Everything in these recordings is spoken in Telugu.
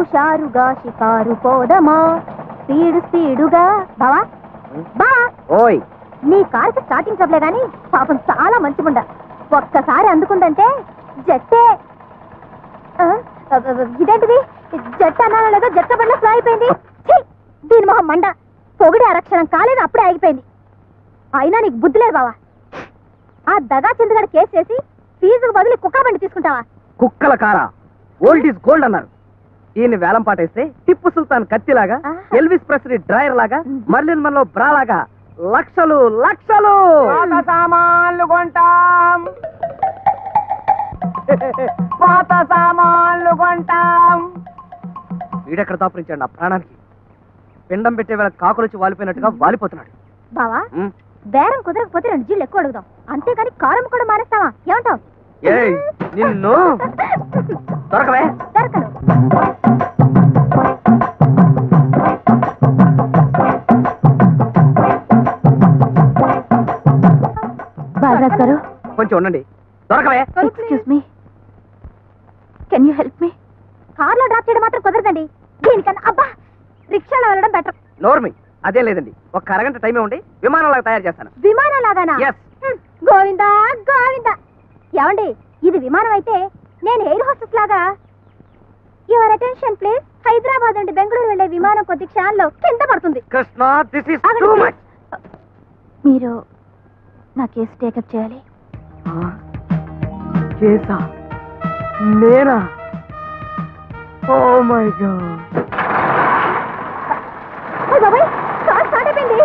హుషారుగా షికారు పోదమా స్పీడు స్పీడుగా బావా బా ఓయ్ నీ కార్కి స్టార్టింగ్ ట్రబులే గాని పాపం చాలా మంచిగుండ ఒక్కసారి అందుకుందంటే జట్టే ఆ, ఇదేంటిది జట్టు అన్నానో లేదో జట్ట బండ్లో ఫ్లో అయిపోయింది ఛీ! దీని మొహం మండ పొగిడి అరక్షణం కాలేదు అప్పుడే ఆగిపోయింది అయినా నీకు బుద్ధి లేదు బావా ఆ దగా చంద్రగడ కేసు చేసి ఫీజుకు బదులు కుక్క బండి తీసుకుంటావా కుక్కల కారా ఓల్డ్ ఈజ్ గోల్డ్ అన్నారు ఈయన్ని వేలం పాటేస్తే టిప్పు సుల్తాన్ కత్తిలాగా ఆహా. ఎల్విస్ ప్రెస్లీ డ్రైయర్ లాగా మ్మ్. మర్లిన్ మనలో బ్రా లాగా లక్షలు లక్షలు పాత సామాన్లు కొంటాం పాత సామాన్లు కొంటాం వీడెక్కడ దాపురించాడు నా ప్రాణానికి పిండం పెట్టే వేళ కాకులొచ్చి వాలిపోయినట్టుగా వాలిపోతున్నాడు బావా మ్మ్. బేరం కుదరకపోతే రెండు జీళ్ళు ఎక్కువ అడుగుదాం అంతేగాని కారం కూడా మానేస్తావా ఏమంటావు ఏయ్ నిన్ను దొరకవే దొరకదు బాలరాజ్ గారు కొంచెం ఉండండి దొరకవే excuse me can you help me కార్లో డ్రాప్ చేయడం మాత్రం కుదరదండి దీనికన్నా అబ్బా రిక్షాలో వెళ్ళడం బెటర్ నోర్మి అదే లేదండి ఒక అరగంట టైమే ఉండి విమానంలాగా తయారు చేస్తాను విమానం లాగానా Yes. హ్మ్, గోవిందా గోవిందా ఏమండి ఇది విమానం అయితే నేను ఎయిర్ హోస్టెస్ లాగా యువర్ అటెన్షన్ ప్లీజ్ హైదరాబాద్ నుండి బెంగళూరు వెళ్లే విమానం కొద్ది క్షణాల్లో కింద పడుతుంది కృష్ణ దిస్ ఇస్ ఆగండి, టూ please. మచ్ మీరు నా కేసు టేకప్ చేయాలి కేసా నేనా ఓ మై గాడ్ ఓ బాబాయ్ కార్ స్టార్ట్ అయిపోయింది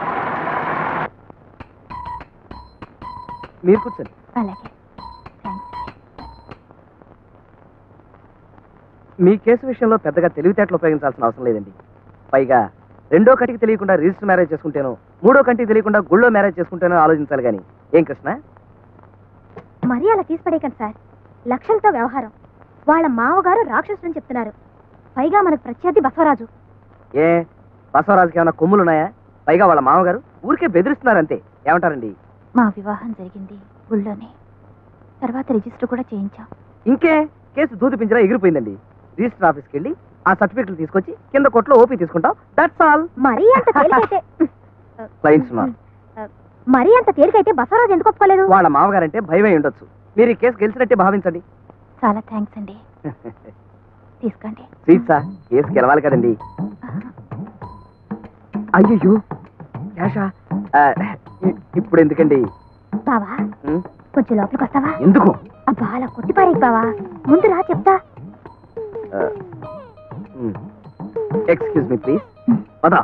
మీరు కూర్చోండి అలాగే థ్యాంక్స్ మీ కేసు విషయంలో పెద్దగా తెలివితేటలు ఉపయోగించాల్సిన అవసరం లేదండి పైగా రెండో కంటికి తెలియకుండా రిజిస్టర్ మ్యారేజ్ చేసుకుంటేనో మూడో కంటికి తెలియకుండా గుళ్ళో మ్యారేజ్ చేసుకుంటేనో ఆలోచించాలి కానీ ఏం కృష్ణ మరీ అలా తీసిపడేయకండి సార్ లక్షలతో వ్యవహారం వాళ్ళ మావగారు రాక్షసుని చెప్తున్నారు పైగా మనకు ప్రత్యర్థి బసవరాజు ఏ బసవరాజుకి ఏమైనా కొమ్ములు ఉన్నాయా పైగా వాళ్ళ మామగారు ఊరికే బెదిరిస్తున్నారంతే ఏమంటారండి మా వివాహం జరిగింది గుళ్ళోనే తర్వాత రిజిస్టర్ కూడా చేయించాం ఇంకే కేసు దూది పింజరా ఎగిరిపోయిందండి రిజిస్టర్ ఆఫీస్కి వెళ్ళి ఆ సర్టిఫికెట్లు తీసుకొచ్చి కింద కొట్లో ఓపీ తీసుకుంటాం దట్స్ ఆల్ మరీ అంత తేలికైతే క్లయింట్స్ ఉన్నారు మరీ అంత తేలికైతే బసవరాజు ఎందుకు ఒప్పుకోలేదు వాళ్ళ మామగారంటే భయమై ఉండొచ్చు మీరు ఈ కేసు గెలిచినట్టే భావించండి చాలా థ్యాంక్స్ అండి తీసుకోండి స్వీట్సా కేసు గెలవాలి కదండి అయ్యో క్యాషా ఆ, ఇ- ఇప్పుడు ఎందుకండి బావా ఉం? కొంచెం లోపలికి వస్తావా ఎందుకు అబ్బా అలా కొట్టిపారేకి బావా ముందు రా చెప్తా ఎక్స్క్యూజ్ మీ ప్లీజ్ పదా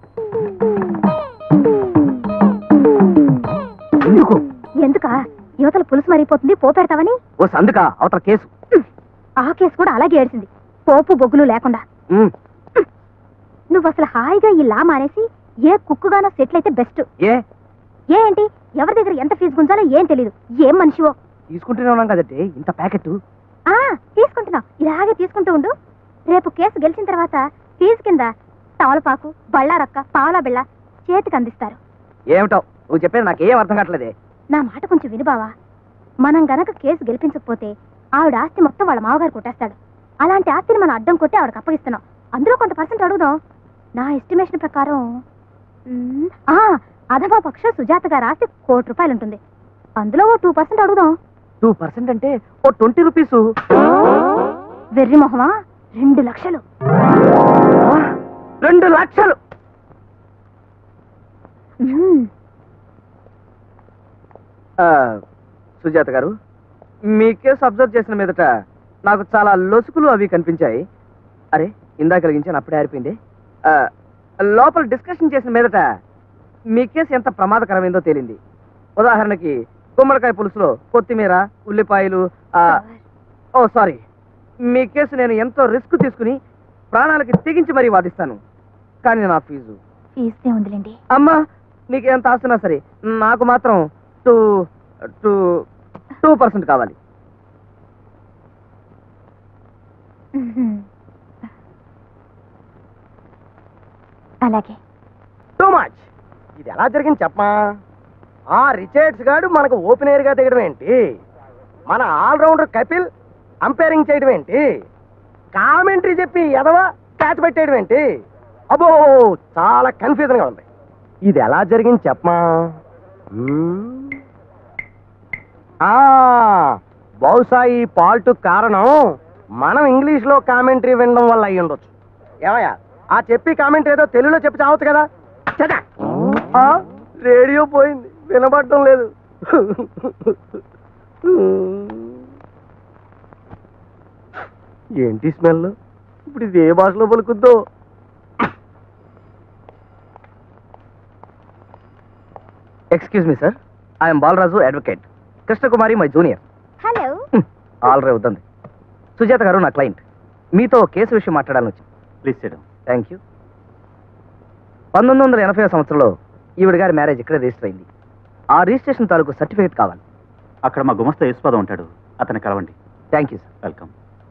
ఎందుకు ఎందుకా యువతల పులుసు మరిగిపోతుంది పోపెడతావని ఓ సందుక అవతల కేసు ఆ కేసు కూడా అలాగే ఏడ్చింది పోపు బొగ్గులు లేకుండా ఉమ్, నువ్వు అసలు హాయిగా ఈ లా మానేసి ఏ కుక్కుగానో సెటిల్ అయితే బెస్ట్ ఏ ఏంటి ఎవరి దగ్గర ఎంత ఫీజు గుంజాలో ఏం తెలియదు ఏం మనిషివో తీసుకుంటూనే ఉన్నాం కదండి ఇంత ప్యాకెట్ ఆ తీసుకుంటున్నావు ఇలాగే తీసుకుంటూ ఉండు రేపు కేసు గెలిచిన తర్వాత ఫీజు కింద తవలపాకు బళ్ళారక్క పావలా బిళ్ళ చేతికి అందిస్తారు ఏమిటో నువ్వు చెప్పేది నాకేం అర్థం కావట్లేదే నా మాట కొంచెం వినుబావా మనం గనక కేసు గెలిపించకపోతే ఆవిడ ఆస్తి మొత్తం వాళ్ళ మామగారు కొట్టేస్తాడు అలాంటి ఆస్తిని మనం అడ్డం కొట్టి ఆవిడకి అప్పగిస్తున్నాం అందులో కొంత పర్సెంట్ అడుగుదాం నా ఎస్టిమేషన్ ప్రకారం మ్, ఆ అధమా పక్ష సుజాత గారి ఆస్తి కోటి రూపాయలు ఉంటుంది అందులో ఓ టూ పర్సెంట్ అడుగుదాం టూ పర్సెంట్ అంటే ఓ ట్వంటీ రూపీస్ వెర్రి మొహమా రెండు లక్షలు రెండు లక్షలు మ్, ఆ, సుజాత గారు మీ కేసు అబ్జర్వ్ చేసిన మీదట నాకు చాలా లొసుకులు అవి కనిపించాయి అరే ఇందా కలిగించాను అప్పుడే ఆరిపోయింది ఆ, లోపల డిస్కషన్ చేసిన మీదట మీ కేసు ఎంత ప్రమాదకరమైందో తేలింది ఉదాహరణకి గుమ్మడికాయ పులుసులో కొత్తిమీర ఉల్లిపాయలు ఆ, ఓ సారీ మీ కేసు నేను ఎంతో రిస్క్ తీసుకుని ప్రాణాలకి తెగించి మరీ వాదిస్తాను కానీ నా ఫీజు ఫీజుదే ఉందిలేండి అమ్మా నీకు ఎంత ఆస్తున్నా సరే నాకు మాత్రం టూ టూ టూ పర్సెంట్ కావాలి మ్మ్. అలాగే టూ మచ్ ఇది ఎలా జరిగింది చెప్పమా ఆ రిచర్డ్స్ గాడు మనకు ఓపెనర్ గా దిగడం ఏంటి మన ఆల్రౌండర్ కపిల్ అంపైరింగ్ చేయడం ఏంటి కామెంటరీ చెప్పి ఎదవా క్యాచ్ పెట్టేయడం ఏంటి అబ్బో చాలా కన్ఫ్యూజన్ గా ఉంది ఇది ఎలా జరిగింది చెప్పమా మ్మ్. ఆ, బహుశా ఈ పాల్ట్ కారణం మనం ఇంగ్లీష్ లో కామెంటరీ వినడం వల్ల అయ్యి ఉండొచ్చు ఏమయ్యా ఆ చెప్పి కామెంటరీ ఏదో తెలుగులో చెప్పి చావచ్చు కదా చదా రేడియో పోయింది వినబడటం లేదు ఏంటి స్మెల్ ఇప్పుడు ఇది ఏ భాషలో పలుకుద్దో excuse me sir I'm Balaraju advocate Krishnakumari my junior hello all రే వద్దండి సుజాత గారు నా క్లయింట్ మీతో ఓ కేసు విషయం మాట్లాడాలని వచ్చి ప్లీజ్ చేయడం థ్యాంక్ యూ పంతొమ్మిది వందల ఎనభై సంవత్సరంలో ఈవిడ గారి మ్యారేజ్ ఇక్కడే రిజిస్టర్ అయింది ఆ రిజిస్ట్రేషన్ తాలూకు సర్టిఫికేట్ కావాలి అక్కడ మా గుమస్తా యేసుపాదం ఉంటాడు అతన్ని కలవండి thank you sir welcome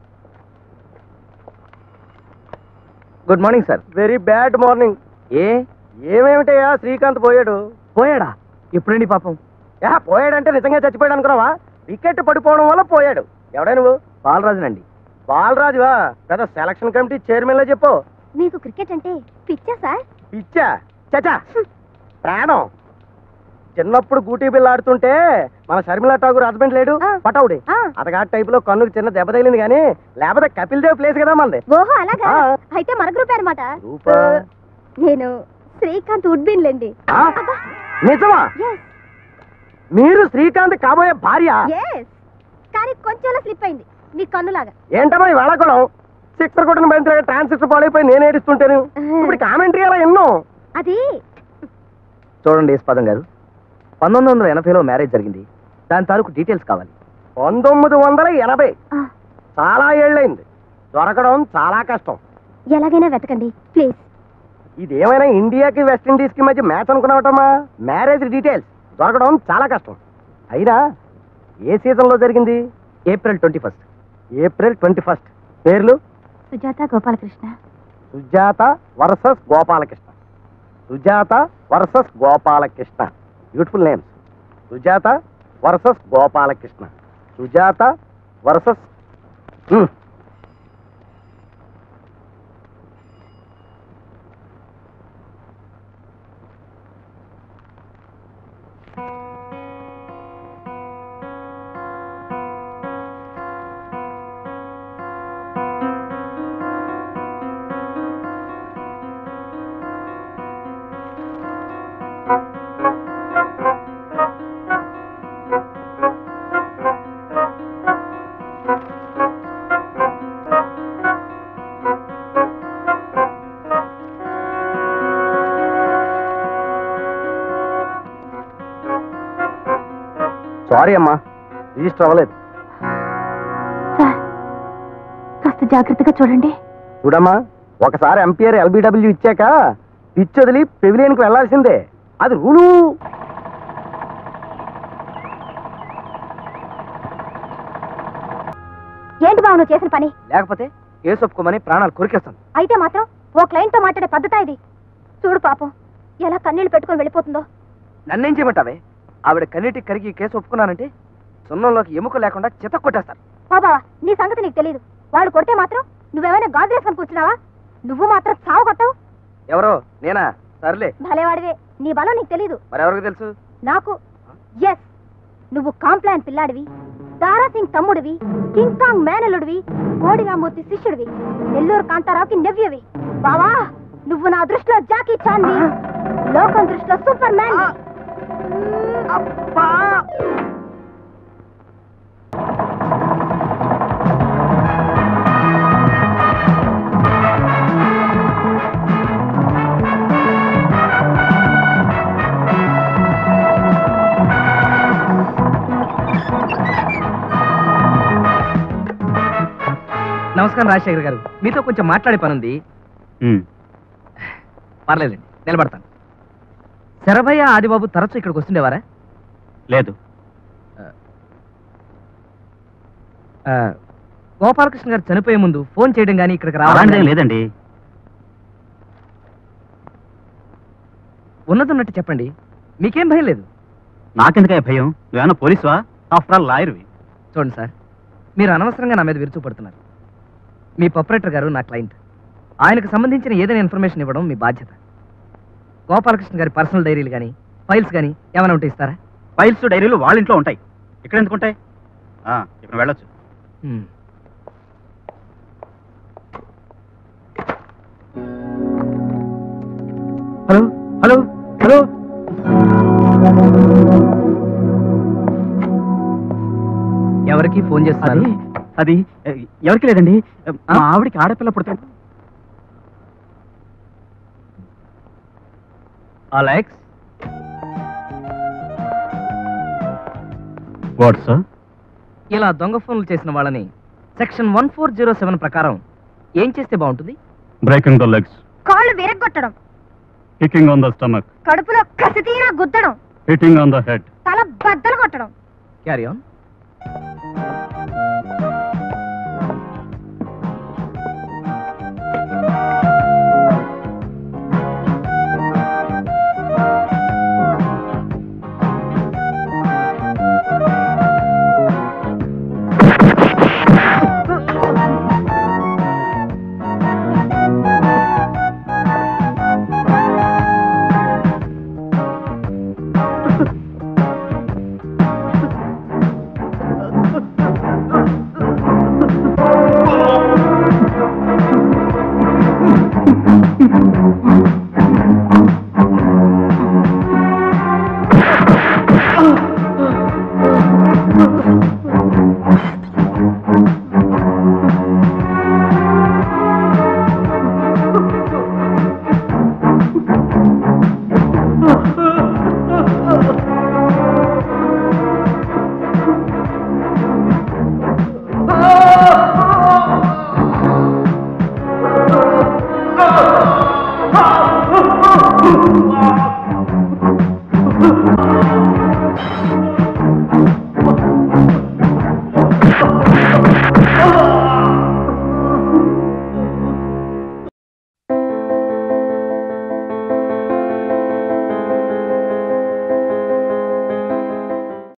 good morning sir very bad morning ఏ ఏమేమిటయ్యా శ్రీకాంత్ పోయాడు పోయాడా ఎప్పుడండి పాపం యా పోయాడంటే నిజంగా చచ్చిపోయాడు అనుకున్నావా వికెట్ పడిపోవడం వల్ల పోయాడు ఎవడా నువ్వు బాలరాజునండి బాలరాజువా పెద్ద సెలక్షన్ కమిటీ చైర్మన్ లో చెప్పు మీకు క్రికెట్ అంటే పిచ్చా సార్ పిచ్చా చచా ప్రాణం చిన్నప్పుడు గూటీ బిల్ల ఆడుతుంటే మన షర్మిలా ఠాగూర్ హస్బెండ్ లేడు ఆ. పటౌడి ఆ. అతగాడి టైప్ లో కన్నుకు చిన్న దెబ్బ తగిలింది కానీ లేకపోతే కపిల్ దేవ్ ప్లేస్ కదా మనది ఓహో అలాగా ఆ. అయితే మన గ్రూప్ అనమాట గ్రూపా? నేను శ్రీకాంత్ ఉడ్బిన్ లేండి ఆ? నిజమా మీరు శ్రీకాంత్ కాబోయే భార్య ఎస్ కానీ కొంచెంలో స్లిప్ అయింది నీ కన్నులాగా ఏంటమ్మా ఈ వేళకులం సిక్సర్ కొట్టిన బంతి ట్రాన్సిస్టర్ పాడైపోయి నేను ఏడుస్తుంటాను ఇప్పుడు కామెంటరీ అలా ఎన్నో అది చూడండి యశ్పాదం గారు పంతొమ్మిది వందల ఎనభైలో మ్యారేజ్ జరిగింది దాని తాలూకు డీటెయిల్స్ కావాలి పంతొమ్మిది వందల ఎనభై ఆ, చాలా ఏళ్ళైంది దొరకడం చాలా కష్టం ఎలాగైనా వెతకండి ప్లీజ్ ఇదేమైనా ఇండియాకి వెస్టిండీస్ కి మధ్య మ్యాచ్ అనుకున్నావటమ్మా మ్యారేజ్ డీటెయిల్స్ దొరకడం చాలా కష్టం అయినా ఏ సీజన్ లో జరిగింది April twenty first April twenty first పేర్లు Sujatha Gopalakrishna Sujatha versus Gopalakrishna Sujatha versus Gopalakrishna beautiful names Sujatha versus Gopalakrishna Sujatha versus sorry అమ్మా రిజిస్టర్ అవ్వలేదు సార్ కాస్త జాగ్రత్తగా చూడండి చూడమ్మా ఒకసారి ఎంపీఆర్ ఎల్బిడబ్ల్యూ ఇచ్చాక పిచ్ వదిలి పెవిలియన్కి వెళ్లాల్సిందే అది రూలు ఏంటి బాబు నువ్వు చేసిన పని లేకపోతే కేసు ఒప్పుకోమని ప్రాణాలు కొరికేస్తాను అయితే మాత్రం ఓ క్లయింట్ తో మాట్లాడే పద్ధత ఇది చూడు పాపం ఎలా కన్నీళ్లు పెట్టుకొని వెళ్ళిపోతుందో నన్నేం చేయమంటావే ఆవిడ కన్నీటికి కరిగి ఈ కేసు ఒప్పుకున్నానంటే సున్నంలోకి ఎముక లేకుండా చిత కొట్టేస్తారు బాబా నీ సంగతి నీకు తెలియదు వాడు కొడితే మాత్రం నువ్వేమైనా గాజులేసుకొని కూర్చున్నావా నువ్వు మాత్రం చావు కొట్టవు ఎవరో నేనా సర్లే భలేవాడివే నీ బలం నీకు తెలీదు మరెవరికి తెలుసు నాకు ఎస్ నువ్వు కాంప్లాన్ పిల్లాడివి దారా సింగ్ తమ్ముడివి కింగ్ కాంగ్ మేనలుడివి కోడిరామూర్తి శిష్యుడివి నెల్లూరు కాంతారావుకి నెవ్యవి బావా నువ్వు నా దృష్టిలో జాకీ చాన్వి లోకం దృష్టిలో సూపర్ మ్యాన్ నమస్కారం రాజశేఖర్ గారు మీతో కొంచెం మాట్లాడే పని ఉంది పర్లేదండి నిలబడతాను శరభయ్య ఆదిబాబు తరచూ ఇక్కడికి వస్తుండేవారా లేదు ఆ, గోపాలకృష్ణ గారు చనిపోయే ముందు ఫోన్ చేయడం కానీ ఇక్కడికి రావడం అలాంటిదేం గానీ- లేదండి ఉన్నదున్నట్టు చెప్పండి మీకేం భయం లేదు నాకెందుకే భయం నువ్వేమన్నా పోలీసువా ఆఫ్టర్ ఆల్ లాయర్వి చూడండి సార్ మీరు అనవసరంగా నా మీద విరుచుపడుతున్నారు మీ ప్రొపరేటర్ గారు నా క్లయింట్ ఆయనకు సంబంధించిన ఏదైనా ఇన్ఫర్మేషన్ ఇవ్వడం మీ బాధ్యత గోపాలకృష్ణ గారి పర్సనల్ డైరీలు కానీ ఫైల్స్ కానీ ఏమైనా ఉంటే ఇస్తారా ఫైల్స్ డైరీలు వాళ్ళ ఇంట్లో ఉంటాయి ఇక్కడ ఎందుకు ఉంటాయి ఆ, ఇప్పుడు వెళ్ళొచ్చు హ్మ్. హలో హలో హలో ఎవరికి ఫోన్ చేస్తున్నారు అది అది ఎ, ఎవరికి లేదండి మా ఆవిడకి ఆడపిల్ల పుడతాడు అలెక్స్ వాట్ సార్ ఇలా దొంగ ఫోన్లు చేసిన వాళ్ళని section one four zero seven ప్రకారం ఏం చేస్తే బాగుంటుంది బ్రేకింగ్ ద లెగ్స్ కాళ్ళు విరగొట్టడం కికింగ్ ఆన్ ద స్టమక్ కడుపులో కసితీరా గుద్దడం హిట్టింగ్ ఆన్ ద హెడ్ తల బద్దలు కొట్టడం క్యారీ ఆన్